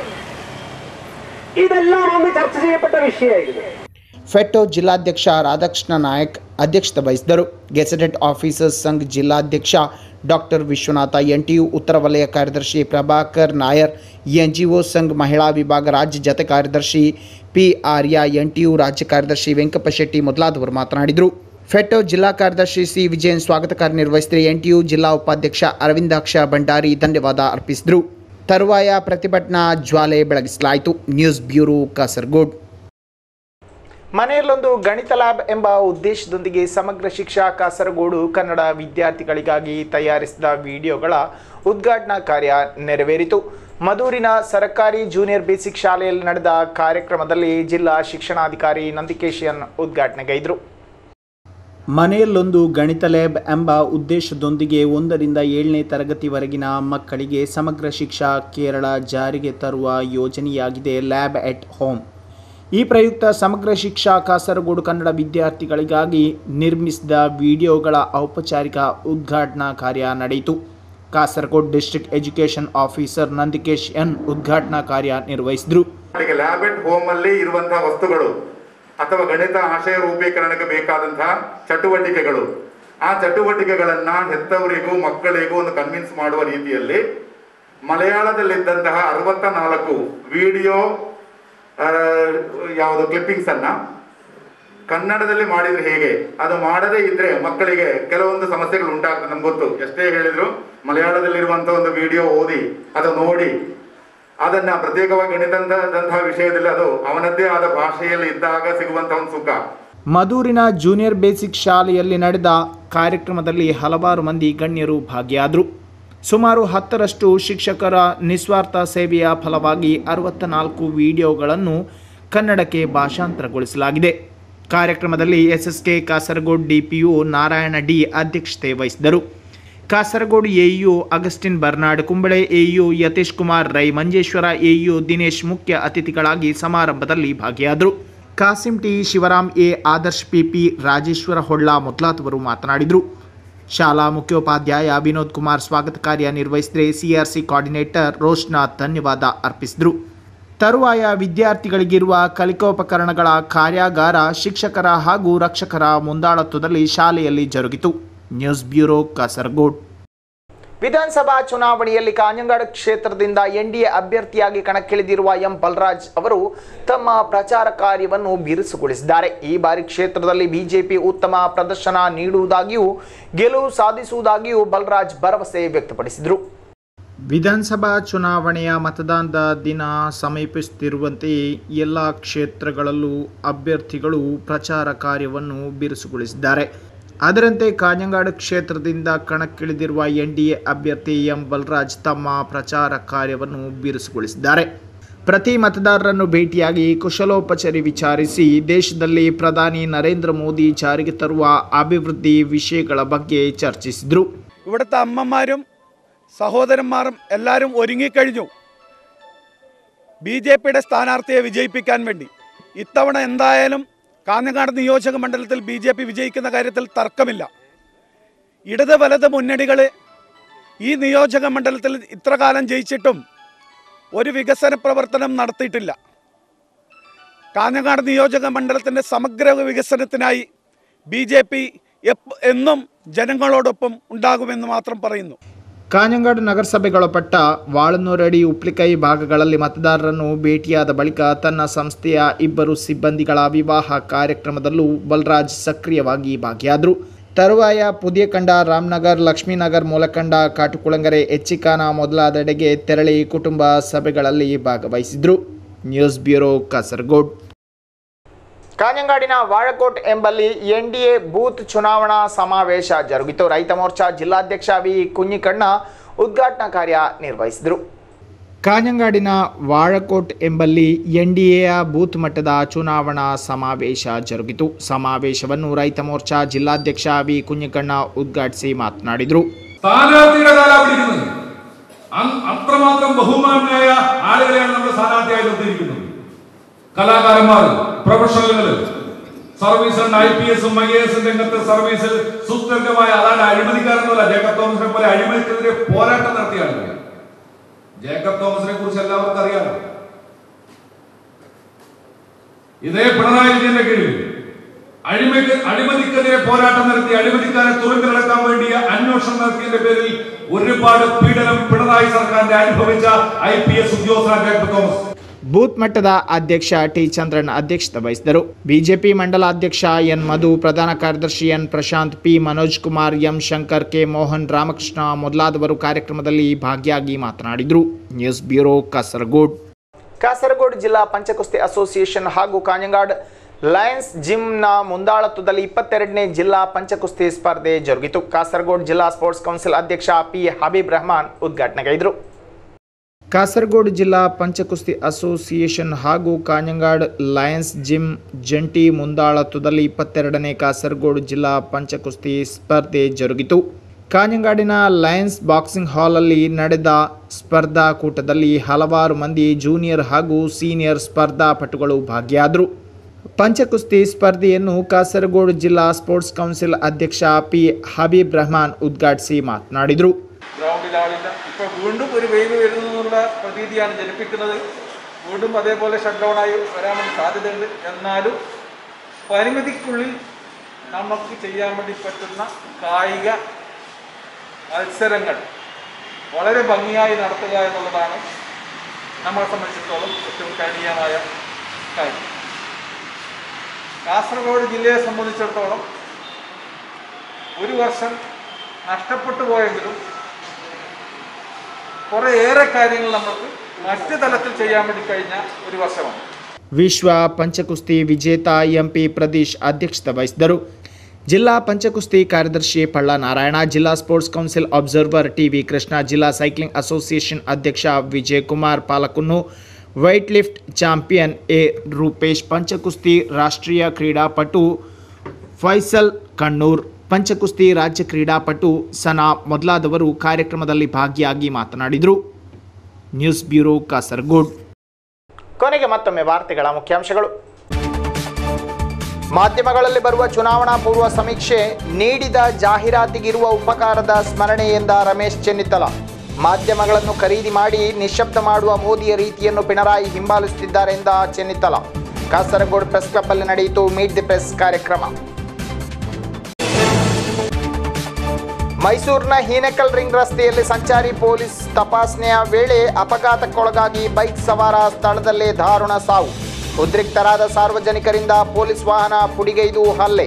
ഇതെല്ലാം അന്ന് ചർച്ച ചെയ്യപ്പെട്ട വിഷയമായിരുന്നു ಫೆಟ್ಟೋ ಜಿಲ್ಲಾಧ್ಯಕ್ಷ ರಾಧಾಕೃಷ್ಣ ನಾಯಕ್ ಅಧ್ಯಕ್ಷತೆ ವಹಿಸಿದರು ಗೆಸೆಟೆಡ್ ಆಫೀಸರ್ಸ್ ಸಂಘ್ ಜಿಲ್ಲಾಧ್ಯಕ್ಷ doctor Vishwanatha N T U ಉತ್ತರ ವಲಯ ಕಾರ್ಯದರ್ಶಿ Prabhakar Nair N G O Sangh ಮಹಿಳಾ ವಿಭಾಗ ರಾಜ್ಯ ಜತೆ ಕಾರ್ಯದರ್ಶಿ P Arya N T U ರಾಜ್ಯ ಕಾರ್ಯದರ್ಶಿ ವೆಂಕಪ್ಪ ಶೆಟ್ಟಿ ಮೊದಲಾದವರು ಮಾತನಾಡಿದರು ಫೆಟ್ಟೋ ಜಿಲ್ಲಾ ಕಾರ್ಯದರ್ಶಿ ಸಿ ವಿಜಯನ್ ಸ್ವಾಗತ ಕಾರ್ಯನಿರ್ವಹಿಸಿದರೆ ಎನ್ ಟಿ ಯು ಜಿಲ್ಲಾ ಉಪಾಧ್ಯಕ್ಷ ಅರವಿಂದಾಕ್ಷ ಭಂಡಾರಿ ಧನ್ಯವಾದ ಅರ್ಪಿಸಿದರು ತರುವಾಯ ಪ್ರತಿಭಟನಾ ಜ್ವಾಲೆ ಬೆಳಗಿಸಲಾಯಿತು ನ್ಯೂಸ್ ಬ್ಯೂರೋ ಕಾಸರಗೋಡ್ ಮನೆಯಲ್ಲೊಂದು ಗಣಿತ ಲ್ಯಾಬ್ ಎಂಬ ಉದ್ದೇಶದೊಂದಿಗೆ ಸಮಗ್ರ ಶಿಕ್ಷಾ ಕಾಸರಗೋಡು ಕನ್ನಡ ವಿದ್ಯಾರ್ಥಿಗಳಿಗಾಗಿ ತಯಾರಿಸಿದ ವಿಡಿಯೋಗಳ ಉದ್ಘಾಟನಾ ಕಾರ್ಯ ನೆರವೇರಿತು ಮದೂರಿನ ಸರ್ಕಾರಿ ಜೂನಿಯರ್ ಬೇಸಿಕ್ ಶಾಲೆಯಲ್ಲಿ ನಡೆದ ಕಾರ್ಯಕ್ರಮದಲ್ಲಿ ಜಿಲ್ಲಾ ಶಿಕ್ಷಣಾಧಿಕಾರಿ ನಂದಿಕೇಶನ್ ಉದ್ಘಾಟನೆಗೈದರು ಮನೆಯಲ್ಲೊಂದು ಗಣಿತ ಲ್ಯಾಬ್ ಎಂಬ ಉದ್ದೇಶದೊಂದಿಗೆ ಒಂದರಿಂದ ಏಳನೇ ತರಗತಿವರೆಗಿನ ಮಕ್ಕಳಿಗೆ ಸಮಗ್ರ ಶಿಕ್ಷಾ ಕೇರಳ ಜಾರಿಗೆ ತರುವ ಯೋಜನೆಯಾಗಿದೆ ಲ್ಯಾಬ್ ಎಟ್ ಹೋಮ್ ಈ ಪ್ರಯುಕ್ತ ಸಮಗ್ರ ಶಿಕ್ಷಾ ಕಾಸರಗೋಡು ಕನ್ನಡ ವಿದ್ಯಾರ್ಥಿಗಳಿಗಾಗಿ ನಿರ್ಮಿಸಿದ ವಿಡಿಯೋಗಳ ಔಪಚಾರಿಕ ಉದ್ಘಾಟನಾ ಕಾರ್ಯ ನಡೆಯಿತು Kasaragod district education officer Nandikesh N ಉದ್ಘಾಟನಾ ಕಾರ್ಯ ನಿರ್ವಹಿಸಿದರು ಮಕ್ಕಳಿಗೆ ಲ್ಯಾಬ್ ಎಟ್ ಹೋಮ್ ಅಲ್ಲಿ ಇರುವಂತಹ ವಸ್ತುಗಳು ಅಥವಾ ಗಣಿತ ಆಶಯ ರೂಪೀಕರಣಕ್ಕೆ ಬೇಕಾದಂತಹ ಚಟುವಟಿಕೆಗಳು ಆ ಚಟುವಟಿಕೆಗಳನ್ನ ಹೆತ್ತವರಿಗೂ ಮಕ್ಕಳಿಗೂ ಒಂದು ಕನ್ವಿನ್ಸ್ ಮಾಡುವ ರೀತಿಯಲ್ಲಿ ಮಲಯಾಳದಲ್ಲಿದ್ದಂತಹ ಅರವತ್ತ ನಾಲ್ಕು ವಿಡಿಯೋ ಯಾವುದು ಕ್ಲಿಪ್ಪಿಂಗ್ಸ್ ಅನ್ನ ಕನ್ನಡದಲ್ಲಿ ಮಾಡಿದ್ರೆ ಹೇಗೆ ಅದು ಮಾಡದೇ ಇದ್ರೆ ಮಕ್ಕಳಿಗೆ ಕೆಲವೊಂದು ಸಮಸ್ಯೆಗಳು ಉಂಟಾಗ್ತದೆ ನಮ್ಗೆ ಗೊತ್ತು ಎಷ್ಟೇ ಹೇಳಿದ್ರು ಮಲಯಾಳದಲ್ಲಿರುವಂತ ಒಂದು ವಿಡಿಯೋ ಓದಿ ಅದು ನೋಡಿ ಅದನ್ನ ಪ್ರತ್ಯೇಕವಾಗಿ ಗಣಿತದಂತಹ ವಿಷಯದಲ್ಲಿ ಅದು ಅವನದ್ದೇ ಆದ ಭಾಷೆಯಲ್ಲಿ ಇದ್ದಾಗ ಸಿಗುವಂತಹ ಒಂದು ಸುಖ ಮದೂರಿನ ಜೂನಿಯರ್ ಬೇಸಿಕ್ ಶಾಲೆಯಲ್ಲಿ ನಡೆದ ಕಾರ್ಯಕ್ರಮದಲ್ಲಿ ಹಲವಾರು ಮಂದಿ ಗಣ್ಯರು ಭಾಗಿಯಾದರು ಸುಮಾರು ಹತ್ತರಷ್ಟು ಶಿಕ್ಷಕರ ನಿಸ್ವಾರ್ಥ ಸೇವೆಯ ಫಲವಾಗಿ ಅರವತ್ತ ನಾಲ್ಕು ವಿಡಿಯೋಗಳನ್ನು ಕನ್ನಡಕ್ಕೆ ಭಾಷಾಂತರಗೊಳಿಸಲಾಗಿದೆ ಕಾರ್ಯಕ್ರಮದಲ್ಲಿ SSK Kasaragod DPU Narayana D ಅಧ್ಯಕ್ಷತೆ ವಹಿಸಿದರು Kasaragod AEU Augustine Bernard Kumble AEU Yathish Kumar Rai Manjeshwar AEU Dinesh ಮುಖ್ಯ ಅತಿಥಿಗಳಾಗಿ ಸಮಾರಂಭದಲ್ಲಿ ಭಾಗಿಯಾದರು Kasim T Shivaram A Adarsh PP Rajeshwara Holla ಮೊದಲಾದವರು ಮಾತನಾಡಿದರು ಶಾಲಾ ಮುಖ್ಯೋಪಾಧ್ಯಾಯ ವಿನೋದ್ ಕುಮಾರ್ ಸ್ವಾಗತ ಕಾರ್ಯ ನಿರ್ವಹಿಸಿದರೆ ಸಿಆರ್ಸಿ ಕೋಆರ್ಡಿನೇಟರ್ ರೋಷ್ನಾ ಧನ್ಯವಾದ ಅರ್ಪಿಸಿದರು ತರುವಾಯ ವಿದ್ಯಾರ್ಥಿಗಳಿಗಿರುವ ಕಲಿಕೋಪಕರಣಗಳ ಕಾರ್ಯಾಗಾರ ಶಿಕ್ಷಕರ ಹಾಗೂ ರಕ್ಷಕರ ಮುಂದಾಳತ್ವದಲ್ಲಿ ಶಾಲೆಯಲ್ಲಿ ಜರುಗಿತು ನ್ಯೂಸ್ ಬ್ಯೂರೋ ಕಾಸರಗೋಡ್ ವಿಧಾನಸಭಾ ಚುನಾವಣೆಯಲ್ಲಿ ಕಾಂಜಂಗಾಡ್ ಕ್ಷೇತ್ರದಿಂದ ಎನ್ಡಿಎ ಅಭ್ಯರ್ಥಿಯಾಗಿ ಕಣಕ್ಕಿಳಿದಿರುವ ಎಂ ಬಲರಾಜ್ ಅವರು ತಮ್ಮ ಪ್ರಚಾರ ಕಾರ್ಯವನ್ನು ಬಿರುಸುಗೊಳಿಸಿದ್ದಾರೆ ಈ ಬಾರಿ ಕ್ಷೇತ್ರದಲ್ಲಿ ಬಿಜೆಪಿ ಉತ್ತಮ ಪ್ರದರ್ಶನ ನೀಡುವುದಾಗಿಯೂ ಗೆಲುವು ಸಾಧಿಸುವುದಾಗಿಯೂ ಬಲರಾಜ್ ಭರವಸೆ ವ್ಯಕ್ತಪಡಿಸಿದರು ವಿಧಾನಸಭಾ ಚುನಾವಣೆಯ ಮತದಾನದ ದಿನ ಸಮೀಪಿಸುತ್ತಿರುವಂತೆಯೇ ಎಲ್ಲ ಕ್ಷೇತ್ರಗಳಲ್ಲೂ ಅಭ್ಯರ್ಥಿಗಳು ಪ್ರಚಾರ ಕಾರ್ಯವನ್ನು ಬಿರುಸುಗೊಳಿಸಿದ್ದಾರೆ ಅದರಂತೆ ಕಾಂಜಂಗಾಡು ಕ್ಷೇತ್ರದಿಂದ ಕಣಕ್ಕಿಳಿದಿರುವ ಎನ್ ಡಿ ಎ ಅಭ್ಯರ್ಥಿ ಎಂ ಬಲರಾಜ್ ತಮ್ಮ ಪ್ರಚಾರ ಕಾರ್ಯವನ್ನು ಬಿರುಸುಗೊಳಿಸಿದ್ದಾರೆ ಪ್ರತಿ ಮತದಾರರನ್ನು ಭೇಟಿಯಾಗಿ ಕುಶಲೋಪಚಾರಿ ವಿಚಾರಿಸಿ ದೇಶದಲ್ಲಿ പ്രധാനി നരേന്ദ്ര മോദി ಜಾರಿಗೆ ತರುವ ಅಭಿವೃದ್ಧಿ ವಿಷಯಗಳ ಬಗ್ಗೆ ಚರ್ಚಿಸಿದರು ഇവിടുത്തെ അമ്മമാരും സഹോദരന്മാരും എല്ലാവരും ഒരുങ്ങിക്കഴിഞ്ഞു ബി ജെ പിയുടെ സ്ഥാനാർത്ഥിയെ വിജയിപ്പിക്കാൻ വേണ്ടി ഇത്തവണ എന്തായാലും കാഞ്ഞങ്ങാട് നിയോജക മണ്ഡലത്തിൽ ബി ജെ പി വിജയിക്കുന്ന കാര്യത്തിൽ തർക്കമില്ല ഇടത് വലത് മുന്നണികൾ ഈ നിയോജക മണ്ഡലത്തിൽ ഇത്ര കാലം ജയിച്ചിട്ടും ഒരു വികസന പ്രവർത്തനം നടത്തിയിട്ടില്ല കാഞ്ഞങ്ങാട് നിയോജക മണ്ഡലത്തിൻ്റെ സമഗ്ര വികസനത്തിനായി ബി ജെ പി എന്നും ജനങ്ങളോടൊപ്പം ഉണ്ടാകുമെന്ന് മാത്രം പറയുന്നു ಕಾഞ്ഞಂಗಾಡು ನಗರಸಭೆಗೊಳಪಟ್ಟ ವಾಳನೂರಡಿ ಉಪ್ಲಿಕೈ ಭಾಗಗಳಲ್ಲಿ ಮತದಾರರನ್ನು ಭೇಟಿಯಾದ ಬಳಿಕ ತನ್ನ ಸಂಸ್ಥೆಯ ಇಬ್ಬರು ಸಿಬ್ಬಂದಿಗಳ ವಿವಾಹ ಕಾರ್ಯಕ್ರಮದಲ್ಲೂ ಬಲರಾಜ್ ಸಕ್ರಿಯವಾಗಿ ಭಾಗಿಯಾದರು ತರುವಾಯ ಪುದಿಯಕಂಡ ರಾಮನಗರ್ ಲಕ್ಷ್ಮೀನಗರ್ ಮೂಲಕಂಡ ಕಾಟುಕುಳಂಗರೆ ಎಚ್ಚಿಕಾನ ಮೊದಲಾದೆಡೆಗೆ ತೆರಳಿ ಕುಟುಂಬ ಸಭೆಗಳಲ್ಲಿ ಭಾಗವಹಿಸಿದರು ನ್ಯೂಸ್ ಬ್ಯೂರೋ ಕಾಸರಗೋಡ್ ಕಾഞ്ഞಂಗಾಡಿನ ವಾഴಕೋಟ್ ಎಂಬಲ್ಲಿ ಎನ್ಡಿಎ ಬೂತ್ ಚುನಾವಣಾ ಸಮಾವೇಶ ಜರುಗಿತು ರೈತ ಮೋರ್ಚಾ ಜಿಲ್ಲಾಧ್ಯಕ್ಷ ವಿ ಕುഞ്ഞിಕಣ್ಣ ಉದ್ಘಾಟನಾ ಕಾರ್ಯ ನಿರ್ವಹಿಸಿದರು ಕಾഞ്ഞಂಗಾಡಿನ ವಾഴಕೋಟ್ ಎಂಬಲ್ಲಿ ಎನ್ಡಿಎಯ ಬೂತ್ ಮಟ್ಟದ ಚುನಾವಣಾ ಸಮಾವೇಶ ಜರುಗಿತು ಸಮಾವೇಶವನ್ನು ರೈತ ಮೋರ್ಚಾ ಜಿಲ್ಲಾಧ್ಯಕ್ಷ ವಿ കുഞ്ഞിക്കണ്ണ ഉദ്ഘാಟಿಸಿ മാತನಾಡಿದರು സ്ഥാനാർത്ഥിയുടെ കാലാ പിടിക്കുന്നത് അ- അത്രമാത്രം ബഹുമാനായ ആളുകളെയാണ് നമ്മൾ സ്ഥാനാർത്ഥിയായി നിർത്തിയിരിക്കുന്നത് കലാകാരന്മാർ പ്രൊഫഷണലുകൾ സർവീസ് ഐ പി എസും ഐ എസും രംഗത്ത് സർവീസിൽ സുസ്ഥിരമായ അതാണ് അഴിമതിക്കാരെന്നല്ല ജേക്കബ് തോമസിനെ പോലെ അഴിമതിക്കെതിരെ പോരാട്ടം നടത്തിയ ആളുകൾ ജേക്കബ് തോമസിനെ കുറിച്ച് എല്ലാവർക്കും അറിയാമോ ഇതേ പിണറായി വിജയന്റെ കീഴിൽ അഴിമതി അഴിമതിക്കെതിരെ പോരാട്ടം നടത്തി അഴിമതിക്കാരെ തുറങ്കിലടക്കാൻ വേണ്ടി അന്വേഷണം നടത്തിയതിന്റെ പേരിൽ ഒരുപാട് പീഡനം പിണറായി സർക്കാരിന്റെ അനുഭവിച്ച ഐ പി എസ് ഉദ്യോഗസ്ഥനാണ് ജേക്കബ് തോമസ് ಬೂತ್ ಮಟ್ಟದ ಅಧ್ಯಕ್ಷ ಟಿ ಚಂದ್ರನ್ ಅಧ್ಯಕ್ಷತೆ ವಹಿಸಿದರು ಬಿಜೆಪಿ ಮಂಡಲಾಧ್ಯಕ್ಷ ಎನ್ ಮಧು ಪ್ರಧಾನ ಕಾರ್ಯದರ್ಶಿ N Prashanth P Manoj Kumar M Shankar K Mohan Ramakrishna ಮೊದಲಾದವರು ಕಾರ್ಯಕ್ರಮದಲ್ಲಿ ಭಾಗಿಯಾಗಿ ಮಾತನಾಡಿದರು ನ್ಯೂಸ್ ಬ್ಯೂರೋ ಕಾಸರಗೋಡ್ ಕಾಸರಗೋಡು ಜಿಲ್ಲಾ ಪಂಚಕುಸ್ತಿ ಅಸೋಸಿಯೇಷನ್ ಹಾಗೂ ಕಾഞ്ഞಂಗಾಡ್ ಲಯನ್ಸ್ ಜಿಮ್ನ ಮುಂದಾಳತ್ವದಲ್ಲಿ ಇಪ್ಪತ್ತೆರಡನೇ ಜಿಲ್ಲಾ ಪಂಚಕುಸ್ತಿ ಸ್ಪರ್ಧೆ ಜರುಗಿತು ಕಾಸರಗೋಡು ಜಿಲ್ಲಾ ಸ್ಪೋರ್ಟ್ಸ್ ಕೌನ್ಸಿಲ್ ಅಧ್ಯಕ್ಷ ಪಿ ಹಬೀಬ್ ರೆಹಮಾನ್ ಉದ್ಘಾಟನೆಗೈದರು ಕಾಸರಗೋಡು ಜಿಲ್ಲಾ ಪಂಚಕುಸ್ತಿ ಅಸೋಸಿಯೇಷನ್ ಹಾಗೂ ಕಾഞ്ഞಂಗಾಡ್ ಲಯನ್ಸ್ ಜಿಮ್ ಜಂಟಿ ಮುಂದಾಳತ್ವದಲ್ಲಿ ಇಪ್ಪತ್ತೆರಡನೇ ಕಾಸರಗೋಡು ಜಿಲ್ಲಾ ಪಂಚಕುಸ್ತಿ ಸ್ಪರ್ಧೆ ಜರುಗಿತು ಕಾഞ്ഞಂಗಾಡಿನ ಲಯನ್ಸ್ ಬಾಕ್ಸಿಂಗ್ ಹಾಲಲ್ಲಿ ನಡೆದ ಸ್ಪರ್ಧಾಕೂಟದಲ್ಲಿ ಹಲವಾರು ಮಂದಿ ಜೂನಿಯರ್ ಹಾಗೂ ಸೀನಿಯರ್ ಸ್ಪರ್ಧಾಪಟುಗಳು ಭಾಗಿಯಾದರು ಪಂಚಕುಸ್ತಿ ಸ್ಪರ್ಧೆಯನ್ನು ಕಾಸರಗೋಡು ಜಿಲ್ಲಾ ಸ್ಪೋರ್ಟ್ಸ್ ಕೌನ್ಸಿಲ್ ಅಧ್ಯಕ್ಷ ಪಿ ಹಬೀಬ್ ರಹಮಾನ್ ಉದ್ಘಾಟಿಸಿ മാತನಾಡಿದರು ഗ്രൗണ്ടിൽ ആളില്ല ഇപ്പോൾ വീണ്ടും ഒരു വെയിൽ വരുന്നു എന്നുള്ള പ്രതീതിയാണ് ജനിപ്പിക്കുന്നത് വീണ്ടും അതേപോലെ ഷട്ട് ഡൗൺ ആയി വരാൻ വേണ്ടി സാധ്യതയുണ്ട് എന്നാലും പരിമിതിക്കുള്ളിൽ നമുക്ക് ചെയ്യാൻ വേണ്ടി പറ്റുന്ന കായിക മത്സരങ്ങൾ വളരെ ഭംഗിയായി നടത്തുക എന്നുള്ളതാണ് നമ്മളെ സംബന്ധിച്ചിടത്തോളം ഏറ്റവും കരണീയമായ കാര്യം കാസർഗോഡ് ജില്ലയെ സംബന്ധിച്ചിടത്തോളം ഒരു വർഷം നഷ്ടപ്പെട്ടു പോയെങ്കിലും കുറേയേറെ കാര്യങ്ങൾ നമുക്ക് മറ്റു തലത്തിൽ ചെയ്യാൻ വേണ്ടി കഴിഞ്ഞ ഒരു വർഷമാണ് ವಿಶ್ವ ಪಂಚಕುಸ್ತಿ ವಿಜೇತ ಎಂಪಿ ಪ್ರದೀಶ್ ಅಧ್ಯಕ್ಷತೆ ವಹಿಸಿದರು ಜಿಲ್ಲಾ ಪಂಚಕುಸ್ತಿ ಕಾರ್ಯದರ್ಶಿ ಪಳ್ಳ ನಾರಾಯಣ ಜಿಲ್ಲಾ sports council observer TV Krishna ಜಿಲ್ಲಾ ಸೈಕ್ಲಿಂಗ್ ಅಸೋಸಿಯೇಷನ್ ಅಧ್ಯಕ್ಷ ವಿಜಯ್ ಕುಮಾರ್ ಪಾಲಕನ್ನು weight lift champion A Rupesh ಪಂಚಕುಸ್ತಿ ರಾಷ್ಟ್ರೀಯ ಕ್ರೀಡಾಪಟು ಫೈಸಲ್ ಕಣ್ಣೂರ್ ಪಂಚಕುಸ್ತಿ ರಾಜ್ಯ ಕ್ರೀಡಾಪಟು ಸನಾ ಮೊದಲಾದವರು ಕಾರ್ಯಕ್ರಮದಲ್ಲಿ ಭಾಗಿಯಾಗಿ ಮಾತನಾಡಿದರು ನ್ಯೂಸ್ ಬ್ಯೂರೋ ಕಾಸರಗೋಡ್ ಕೊನೆಗೆ ಮತ್ತೊಮ್ಮೆ ವಾರ್ತೆಗಳ ಮುಖ್ಯಾಂಶಗಳು ಮಾಧ್ಯಮಗಳಲ್ಲಿ ಬರುವ ಚುನಾವಣಾ ಪೂರ್ವ ಸಮೀಕ್ಷೆ ನೀಡಿದ ಜಾಹೀರಾತಿಗಿರುವ ಉಪಕಾರದ ಸ್ಮರಣೆ ಎಂದ ರಮೇಶ್ ಚೆನ್ನಿತ್ತಲ ಮಾಧ್ಯಮಗಳನ್ನು ಖರೀದಿ ಮಾಡಿ ನಿಶ್ಶಬ್ದ ಮಾಡುವ ಮೋದಿಯ ರೀತಿಯನ್ನು ಪಿಣರಾಯಿ ಹಿಂಬಾಲಿಸುತ್ತಿದ್ದಾರೆ ಎಂದ ಚೆನ್ನಿತ್ತಲ ಕಾಸರಗೋಡು ಪ್ರೆಸ್ ಕ್ಲಬ್ಬಲ್ಲಿ ನಡೆಯಿತು ಮೀಟ್ ದಿ ಪ್ರೆಸ್ ಕಾರ್ಯಕ್ರಮ ಮೈಸೂರಿನ ಹೀನೆಕಲ್ ರಿಂಗ್ ರಸ್ತೆಯಲ್ಲಿ ಸಂಚಾರಿ ಪೊಲೀಸ್ ತಪಾಸಣೆಯ ವೇಳೆ ಅಪಘಾತಕ್ಕೊಳಗಾಗಿ ಬೈಕ್ ಸವಾರ ಸ್ಥಳದಲ್ಲೇ ದಾರುಣ ಸಾವು ಉದ್ರಿಕ್ತರಾದ ಸಾರ್ವಜನಿಕರಿಂದ ಪೊಲೀಸ್ ವಾಹನ ಪುಡಿಗೈದು ಹಲ್ಲೆ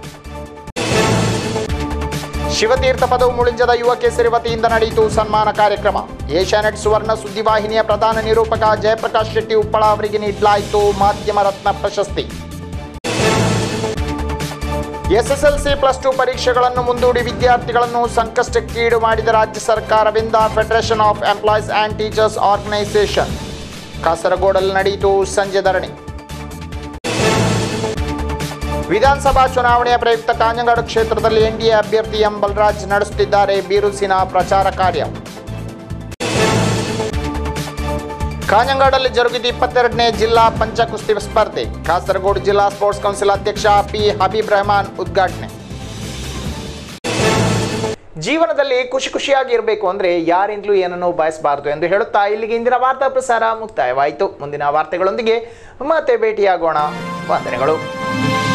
ಶಿವತೀರ್ಥ ಪದವು ಮುಳಿಂಜದ ಯುವ ಕೇಸರಿ ವತಿಯಿಂದ ನಡೆಯಿತು ಸನ್ಮಾನ ಕಾರ್ಯಕ್ರಮ ಏಷ್ಯಾನೆಟ್ ಸುವರ್ಣ ಸುದ್ದಿವಾಹಿನಿಯ ಪ್ರಧಾನ ನಿರೂಪಕ ಜಯಪ್ರಕಾಶ್ ಶೆಟ್ಟಿ ಉಪ್ಪಳ ಅವರಿಗೆ ನೀಡಲಾಯಿತು ಮಾಧ್ಯಮ ರತ್ನ ಪ್ರಶಸ್ತಿ ಎಸ್ಎಸ್ಎಲ್ಸಿ ಪ್ಲಸ್ ಟು ಪರೀಕ್ಷೆಗಳನ್ನು ಮುಂದೂಡಿ ವಿದ್ಯಾರ್ಥಿಗಳನ್ನು ಸಂಕಷ್ಟಕ್ಕೀಡು ಮಾಡಿದ ರಾಜ್ಯ ಸರ್ಕಾರವಿಂದ federation of employees and teachers organisation ಕಾಸರಗೋಡಲ್ಲಿ ನಡೆಯಿತು ಸಂಜೆ ಧರಣಿ ವಿಧಾನಸಭಾ ಚುನಾವಣೆಯ ಪ್ರಯುಕ್ತ ಕಾಂಜಂಗಾಡು ಕ್ಷೇತ್ರದಲ್ಲಿ ಎನ್ಡಿಎ ಅಭ್ಯರ್ಥಿ ಎಂ ಬಲರಾಜ್ ನಡೆಸುತ್ತಿದ್ದಾರೆ ಬಿರುಸಿನ ಪ್ರಚಾರ ಕಾರ್ಯ ಕಾಂಜಂಗಾಡಲ್ಲಿ ಜರುಗಿದ ಇಪ್ಪತ್ತೆರಡನೇ ಜಿಲ್ಲಾ ಪಂಚ ಕುಸ್ತಿ ಸ್ಪರ್ಧೆ ಕಾಸರಗೋಡು ಜಿಲ್ಲಾ ಸ್ಪೋರ್ಟ್ಸ್ ಕೌನ್ಸಿಲ್ ಅಧ್ಯಕ್ಷ ಪಿ ಹಬೀಬ್ ರೆಹಮಾನ್ ಉದ್ಘಾಟನೆ ಜೀವನದಲ್ಲಿ ಖುಷಿ ಖುಷಿಯಾಗಿ ಇರಬೇಕು ಅಂದರೆ ಯಾರಿಂದಲೂ ಏನನ್ನೂ ಬಯಸಬಾರದು ಎಂದು ಹೇಳುತ್ತಾ ಇಲ್ಲಿಗೆ ಇಂದಿನ ವಾರ್ತಾ ಪ್ರಸಾರ ಮುಕ್ತಾಯವಾಯಿತು ಮುಂದಿನ ವಾರ್ತೆಗಳೊಂದಿಗೆ ಮತ್ತೆ ಭೇಟಿಯಾಗೋಣ ವಂದನೆಗಳು